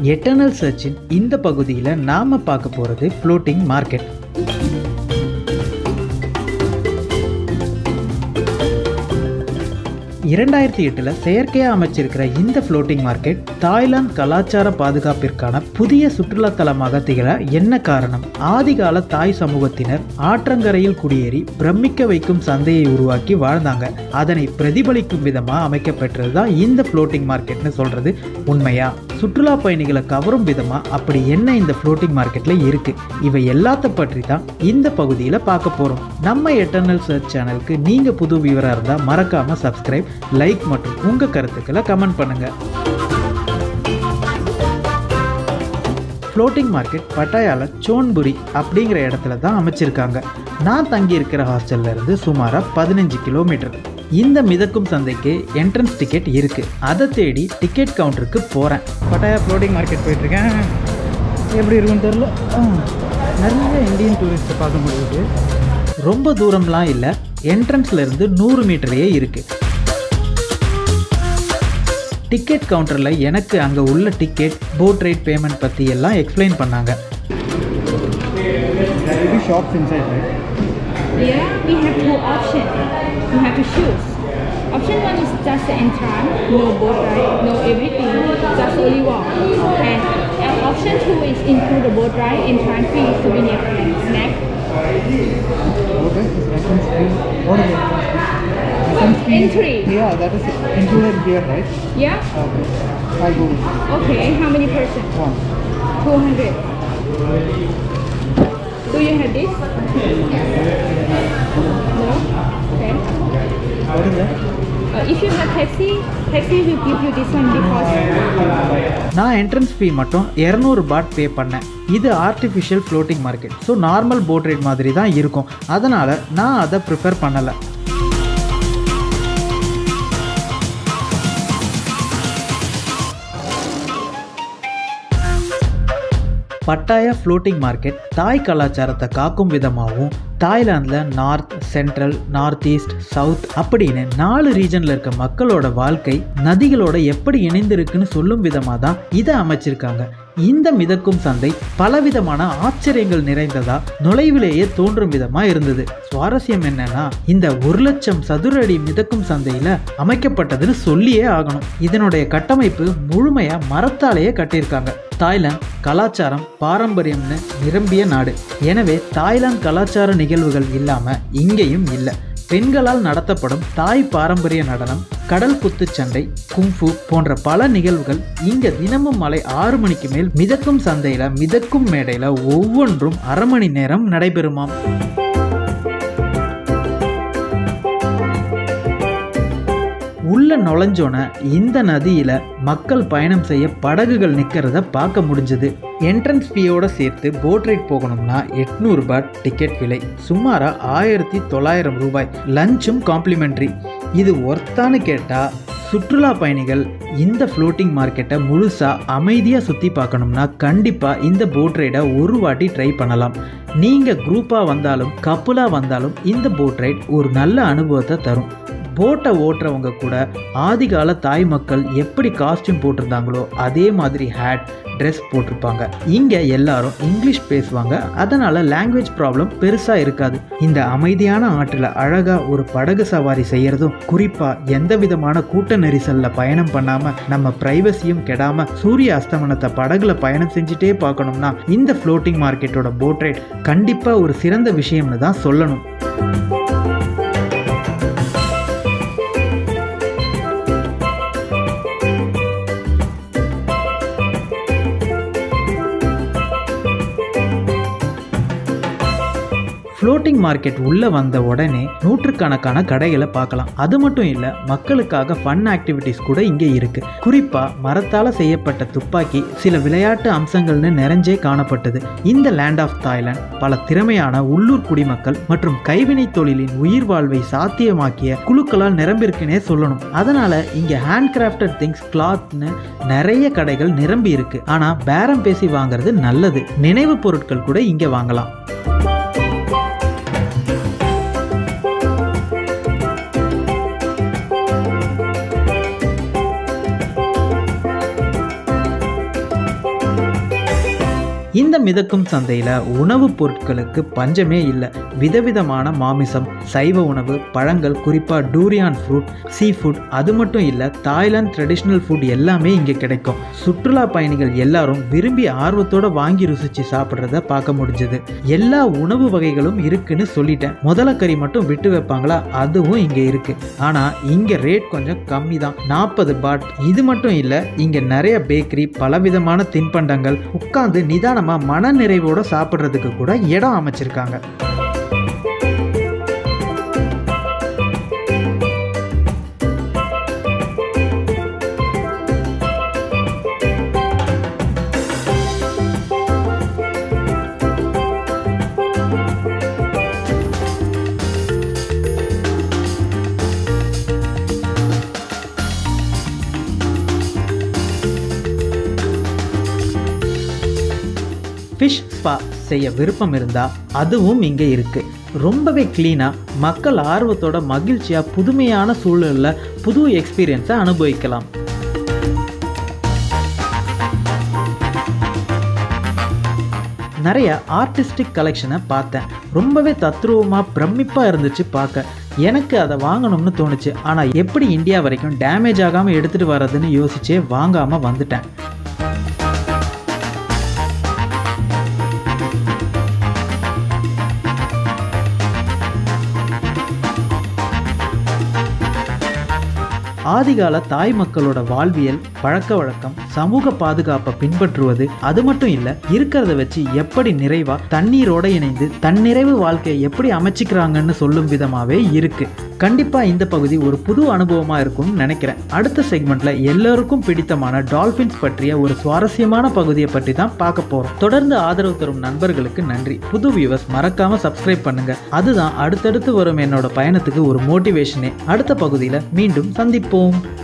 Eternal சர்ச்சின் இந்த பகுதியில் நாம் பார்க்க போகிறது ஃப்ளோட்டிங் மார்க்கெட் இரண்டாயிரத்தி எட்டில் செயற்கையாக அமைச்சிருக்கிற இந்த ஃப்ளோட்டிங் மார்க்கெட் தாய்லாந்து கலாச்சார பாதுகாப்பிற்கான புதிய சுற்றுலா தலமாக திகழ என்ன காரணம் ஆதிகால தாய் சமூகத்தினர் ஆற்றங்கரையில் குடியேறி பிரமிக்க வைக்கும் சந்தையை உருவாக்கி வாழ்ந்தாங்க அதனை பிரதிபலிக்கும் விதமாக அமைக்கப்பெற்றது தான் இந்த ஃப்ளோட்டிங் மார்க்கெட்னு சொல்கிறது உண்மையா சுற்றுலா பயணிகளை கவரும் விதமாக அப்படி என்ன இந்த ஃப்ளோட்டிங் மார்க்கெட்டில் இருக்குது இவை எல்லாத்த பற்றி தான் இந்த பகுதியில் பார்க்க போகிறோம் நம்ம எட்டர்னல் சர்ச் சேனலுக்கு நீங்கள் புது வியூவராக இருந்தால் மறக்காமல் சப்ஸ்கிரைப் லைக் மற்றும் உங்கள் கருத்துக்களை கமெண்ட் பண்ணுங்கள் ஃப்ளோட்டிங் மார்க்கெட் பட்டாயால சோன்புரி அப்படிங்கிற இடத்துல தான் அமைச்சிருக்காங்க நான் தங்கியிருக்கிற ஹாஸ்டல்ல இருந்து சுமாராக பதினஞ்சு கிலோமீட்டர் இந்த மிதக்கும் சந்தைக்கு என்ட்ரன்ஸ் டிக்கெட் இருக்குது அதை தேடி டிக்கெட் கவுண்டருக்கு போகிறேன் பட்டாயா ஃப்ளோட்டிங் மார்க்கெட் போயிட்டுருக்கேன் எப்படி இருக்குன்னு தெரில நிறைய இந்தியன் டூரிஸ்ட்டை பார்க்க முடியுது ரொம்ப தூரம்லாம் இல்லை என்ட்ரன்ஸ்ல இருந்து நூறு மீட்டரையே இருக்குது டிக்கெட் கவுண்டரில் எனக்கு அங்கே உள்ள டிக்கெட் போட் ரைட் பேமெண்ட் பற்றி எல்லாம் எக்ஸ்பிளைன் பண்ணாங்க shops inside right Yeah, we have two options. You have to choose. Option one is just the entrance, no boat ride, no everything, just only walk. And, and option two is include the boat ride, entrance fee, souvenir and snack. Okay, this entrance fee. What is entrance fee? Entry. Yeah, that is included here, right? Yeah? Okay. I'll go with Okay, how many person? one. 200. Do you have this? No? Okay. What is that? Uh, if you have taxi, taxi will give you this one because நான் entrance fee மட்டும் இரநூறு baht pay பண்ணேன் இது artificial floating market so normal boat ride மாதிரி தான் இருக்கும் அதனால் நான் அதை ப்ரிஃபர் பண்ணலை பட்டாயா ஃப்ளோட்டிங் மார்க்கெட் தாய் கலாச்சாரத்தை காக்கும் விதமாகவும் தாய்லாந்தில் north central north east south அப்படின்னு நாலு ரீஜனில் இருக்க மக்களோட வாழ்க்கை நதிகளோட எப்படி இணைந்திருக்குன்னு சொல்லும் விதமாக தான் இதை அமைச்சிருக்காங்க இந்த மிதக்கும் சந்தை பலவிதமான ஆச்சரியங்கள் நிறைந்ததா நுழைவிலேயே தோன்றும் விதமா இருந்தது சுவாரஸ்யம் என்னன்னா இந்த ஒரு லட்சம் சதுர அடி மிதக்கும் சந்தையில அமைக்கப்பட்டதுன்னு சொல்லியே ஆகணும் இதனுடைய கட்டமைப்பு முழுமையா மரத்தாலேயே கட்டியிருக்காங்க தாய்லாந்து கலாச்சாரம் பாரம்பரியம்னு நிரம்பிய நாடு எனவே தாய்லாந்து கலாச்சார நிகழ்வுகள் இல்லாம இங்கேயும் இல்லை பெண்களால் நடத்தப்படும் தாய் பாரம்பரிய நடனம் கடல் குத்துச்சண்டை குங்ஃபு போன்ற பல நிகழ்வுகள் இங்க தினமும் மாலை ஆறு மணிக்கு மேல் மிதக்கும் சந்தையில மிதக்கும் மேடையில ஒவ்வொன்றும் அரை மணி நேரம் நடைபெறுமாம் உள்ள நுழைஞ்சோன இந்த நதியில மக்கள் பயணம் செய்ய படகுகள் நிற்கிறத பார்க்க முடிஞ்சது என்ட்ரன்ஸ் ஃபீயோட சேர்த்து போட் ரைட் போகணும்னா எட்நூறு பாட் டிக்கெட் விலை சுமாரா ஆயிரத்தி தொள்ளாயிரம் ரூபாய் லஞ்சும் காம்ப்ளிமெண்ட்ரி இது ஒர்த்தான்னு கேட்டா சுற்றுலா பயணிகள் இந்த ஃப்ளோட்டிங் மார்க்கெட்டை முழுசாக அமைதியாக சுற்றி பார்க்கணும்னா கண்டிப்பாக இந்த போட் ரைடை ஒரு வாட்டி ட்ரை பண்ணலாம் நீங்கள் குரூப்பாக வந்தாலும் கப்புலாக வந்தாலும் இந்த போட் ரைட் ஒரு நல்ல அனுபவத்தை தரும் போட்டை ஓட்டுறவங்க கூட ஆதிகால தாய் மக்கள் எப்படி காஸ்டியூம் போட்டிருந்தாங்களோ அதே மாதிரி ஹேட் ட்ரெஸ் போட்டிருப்பாங்க இங்கே எல்லாரும் இங்கிலீஷ் பேசுவாங்க அதனால் லாங்குவேஜ் ப்ராப்ளம் பெருசாக இருக்காது இந்த அமைதியான ஆற்றில் அழகாக ஒரு படகு சவாரி செய்கிறதும் குறிப்பாக எந்த விதமான கூட்ட நெரிசலில் பயணம் பண்ணாமல் நம்ம ப்ரைவசியும் கெடாமல் சூரிய அஸ்தமனத்தை படகுல பயணம் செஞ்சுட்டே பார்க்கணும்னா இந்த ஃப்ளோட்டிங் மார்க்கெட்டோட போட் ரைட் கண்டிப்பாக ஒரு சிறந்த விஷயம்னு தான் சொல்லணும் ஃப்ளோட்டிங் மார்க்கெட் உள்ளே வந்த உடனே நூற்றுக்கணக்கான கடைகளை பார்க்கலாம் அது மட்டும் இல்லை மக்களுக்காக ஃபன் ஆக்டிவிட்டீஸ் கூட இங்கே இருக்குது குறிப்பாக மரத்தால் செய்யப்பட்ட துப்பாக்கி சில விளையாட்டு அம்சங்கள்னு நிறைஞ்சே காணப்பட்டது இந்த லேண்ட் ஆஃப் தாய்லாந்து பல திறமையான உள்ளூர் குடிமக்கள் மற்றும் கைவினை தொழிலின் உயிர் வாழ்வை சாத்தியமாக்கிய குழுக்களால் நிரம்பியிருக்குன்னே சொல்லணும் அதனால இங்கே ஹேண்ட் கிராஃப்டட் திங்ஸ் கிளாத்னு நிறைய கடைகள் நிரம்பி இருக்கு ஆனால் பேரம் பேசி வாங்குறது நல்லது நினைவு பொருட்கள் கூட இங்கே வாங்கலாம் இந்த மிதக்கும் சந்தையில் உணவுப் பொருட்களுக்கு பஞ்சமே இல்லை விதவிதமான மாமிசம் சைவ உணவு பழங்கள் குறிப்பாக டூரியான் ஃப்ரூட் சீ ஃபுட் அது மட்டும் இல்லை தாய்லாந்து ட்ரெடிஷ்னல் ஃபுட் எல்லாமே இங்கே கிடைக்கும் சுற்றுலா பயணிகள் எல்லாரும் விரும்பி ஆர்வத்தோட வாங்கி ருசிச்சு சாப்பிட்றத பார்க்க முடிஞ்சது எல்லா உணவு வகைகளும் இருக்குன்னு சொல்லிட்டேன் முதல கறி மட்டும் விட்டு வைப்பாங்களா அதுவும் இங்கே இருக்கு ஆனால் இங்கே ரேட் கொஞ்சம் கம்மி தான் நாற்பது பாட் இது மட்டும் இல்லை இங்கே நிறைய பேக்கரி பலவிதமான தின்பண்டங்கள் உட்கார்ந்து நிதானமாக மன நிறைவோட சாப்பிட்றதுக்கு கூட இடம் அமைச்சிருக்காங்க ஃபிஷ் ஸ்பா செய்ய விருப்பம் இருந்தால் அதுவும் இங்கே இருக்குது ரொம்பவே க்ளீனாக மக்கள் ஆர்வத்தோட மகிழ்ச்சியாக புதுமையான சூழலில் புது எக்ஸ்பீரியன்ஸை அனுபவிக்கலாம் நிறைய ஆர்டிஸ்டிக் கலெக்ஷனை பார்த்தேன் ரொம்பவே தத்ரூபமாக பிரமிப்பாக இருந்துச்சு பார்க்க எனக்கு அதை வாங்கணும்னு தோணுச்சு ஆனால் எப்படி இந்தியா வரைக்கும் டேமேஜ் ஆகாமல் எடுத்துகிட்டு வர்றதுன்னு யோசிச்சே வாங்காமல் வந்துட்டேன் ஆதிகால தாய் மக்களோட வாழ்வியல் பழக்க வழக்கம் சமூக பாதுகாப்பை பின்பற்றுவது அது மட்டும் இல்ல இருக்கிறத வச்சு எப்படி நிறைவா தண்ணீரோட இணைந்து தன்னிறைவு வாழ்க்கையை எப்படி அமைச்சிக்கிறாங்கன்னு சொல்லும் விதமாவே இருக்கு கண்டிப்பா இந்த பகுதி ஒரு புது அனுபவமா இருக்கும்னு நினைக்கிறேன் அடுத்த செக்மெண்ட்ல எல்லாருக்கும் பிடித்தமான டால்பின்ஸ் பற்றிய ஒரு சுவாரஸ்யமான பகுதியை பற்றி தான் பார்க்க போறோம் தொடர்ந்து ஆதரவு தரும் நண்பர்களுக்கு நன்றி புது வியூவர்ஸ் மறக்காம சப்ஸ்கிரைப் பண்ணுங்க அதுதான் அடுத்தடுத்து வரும் என்னோட பயணத்துக்கு ஒரு மோட்டிவேஷனே அடுத்த பகுதியில் மீண்டும் சந்திப்போம்